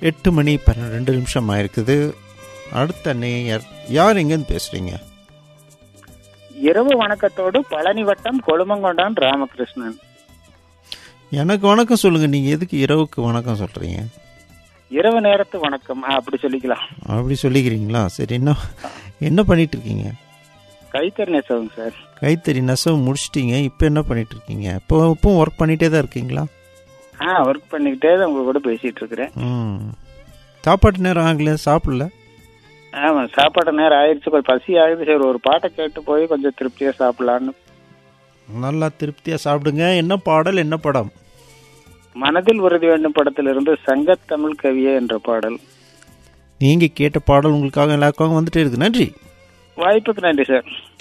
எட்டு மணி பன்னெண்டு நிமிஷம் ஆயிருக்குது அடுத்த நேயர் யார் எங்கேருந்து பேசுறீங்க இரவு வணக்கத்தோடு பழனி வட்டம் கொழுமங்கொண்டான் ராமகிருஷ்ணன் எனக்கு வணக்கம் சொல்லுங்க நீங்க எதுக்கு இரவுக்கு வணக்கம் சொல்றீங்க இரவு நேரத்து வணக்கம் ஆ, அப்படி சொல்லிக்கலாம் அப்படி சொல்லிக்கிறீங்களா சரி என்ன என்ன பண்ணிட்டு இருக்கீங்க கைத்தறி நெசவுங்க சார் கைத்தறி நெசவு முடிச்சிட்டீங்க இப்போ என்ன பண்ணிட்டு இருக்கீங்க இப்போ இப்பவும் ஒர்க் பண்ணிட்டே தான் இருக்கீங்களா ஆ ஒர்க் பண்ணிக்கிட்டே தான் உங்க கூட பேசிட்டு இருக்கிறேன் ம் சாப்பாட்டு நேரம் ஆகல சாப்பிடல ஆமா சாப்பாடு நேரம் ஆயிடுச்சு கொஞ்சம் பசி ஆகுது சரி ஒரு பாட்டை கேட்டு போய் கொஞ்சம் திருப்தியா சாப்பிடலான்னு நல்லா திருப்தியாக சாப்பிடுங்க என்ன பாடல் என்ன படம் மனதில் உறுதி வேண்டும் படத்திலிருந்து சங்கத்தமிழ் கவியே என்ற பாடல் நீங்கள் கேட்ட பாடல் உங்களுக்காக எல்லாருக்காக வந்துட்டே இருக்கு நன்றி வாய்ப்புக்கு நன்றி சார்